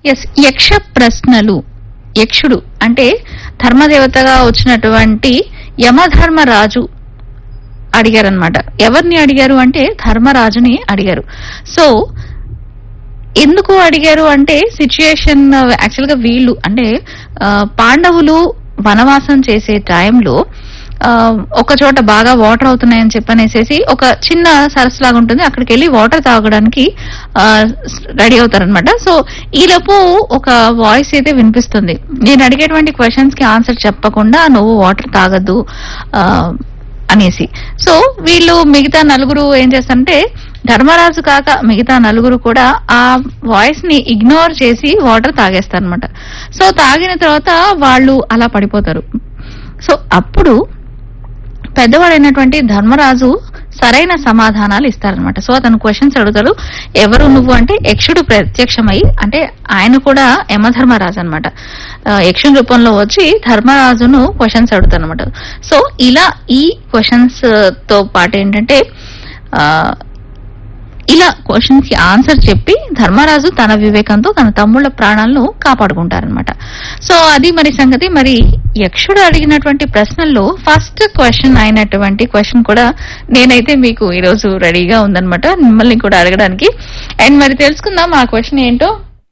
yes యక్ష ప్రశ్నలు యక్షుడు అంటే ధర్మదేవతగా వచ్చినటువంటి యమధర్మరాజు అడిగారనమాట ఎవరిని అడిగారు అంటే ధర్మరాజుని అడిగారు సో ఎందుకు అడిగారు అంటే సిచ్యుయేషన్ యాక్చువల్ గా వీళ్ళు అంటే ఆ, పాండవులు వనవాసం చేసే టైంలో ఆ, ఒక చోట బాగా వాటర్ అవుతున్నాయని చెప్పనేసేసి ఒక చిన్న సరస్సు లాగా ఉంటుంది అక్కడికి వెళ్ళి వాటర్ తాగడానికి రెడీ అవుతారనమాట సో ఈలోపు ఒక వాయిస్ అయితే వినిపిస్తుంది నేను అడిగేటువంటి క్వశ్చన్స్ కి ఆన్సర్ చెప్పకుండా నువ్వు వాటర్ తాగద్దు ఆ, అనేసి సో వీళ్ళు మిగతా నలుగురు ఏం చేస్తారంటే ధర్మరాజు కాక మిగతా నలుగురు కూడా ఆ వాయిస్ ని ఇగ్నోర్ చేసి వాటర్ తాగేస్తారు అనమాట సో తాగిన తర్వాత వాళ్ళు అలా పడిపోతారు సో అప్పుడు పెద్దవాడైనటువంటి ధర్మరాజు సరైన సమాధానాలు ఇస్తారనమాట సో అతను క్వశ్చన్స్ అడుగుతాడు ఎవరు నువ్వు అంటే యక్షుడు ప్రత్యక్షమై అంటే ఆయన కూడా యమధర్మరాజు అనమాట యక్షుని రూపంలో వచ్చి ధర్మరాజును క్వశ్చన్స్ అడుగుతారు అనమాట సో ఇలా ఈ క్వశ్చన్స్ తో పాటు ఏంటంటే ఆ, ఇలా క్వశ్చన్స్ కి ఆన్సర్ చెప్పి ధర్మరాజు తన వివేకంతో తన తమ్ముళ్ళ ప్రాణాలను కాపాడుకుంటారనమాట సో అది మరి సంగతి మరి యక్షుడు అడిగినటువంటి ప్రశ్నల్లో ఫస్ట్ క్వశ్చన్ అయినటువంటి క్వశ్చన్ కూడా నేనైతే మీకు ఈరోజు రెడీగా ఉందన్నమాట మిమ్మల్ని కూడా అడగడానికి అండ్ మరి తెలుసుకుందాం ఆ క్వశ్చన్ ఏంటో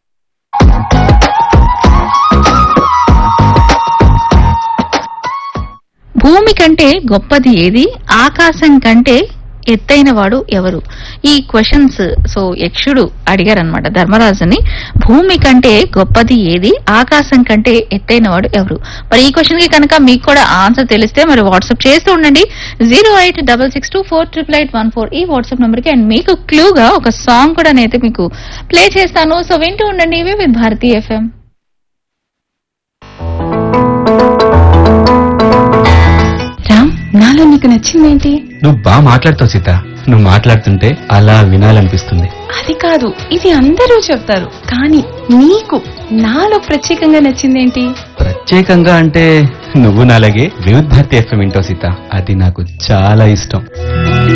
భూమి కంటే గొప్పది ఏది ఆకాశం కంటే ఎత్తైన వాడు ఎవరు ఈ క్వశ్చన్స్ సో యక్షుడు అడిగారనమాట ధర్మరాజుని భూమి కంటే గొప్పది ఏది ఆకాశం కంటే ఎత్తైన వాడు ఎవరు మరి ఈ క్వశ్చన్ కి కనుక మీకు కూడా ఆన్సర్ తెలిస్తే మరి వాట్సాప్ చేస్తూ ఉండండి zero eight double six two four triple eight one four ఈ వాట్సాప్ నెంబర్ కి అండ్ మీకు క్లూగా ఒక సాంగ్ కూడా నేనైతే మీకు ప్లే చేస్తాను సో వింటూ ఉండండి ఇవి విత్ భారతీ ఎఫ్ఎం రామ్ నాలో నీకు నచ్చిందేంటి నువ్వు బాగా మాట్లాడుతావు సీత నువ్వు మాట్లాడుతుంటే అలా వినాలనిపిస్తుంది అది కాదు ఇది అందరూ చెప్తారు కానీ నీకు నాలో ప్రత్యేకంగా నచ్చిందేంటి ప్రత్యేకంగా అంటే నువ్వు నాలాగే వివిధ భారతి ఎఫ్ఎం వింటావు సీత అది నాకు చాలా ఇష్టం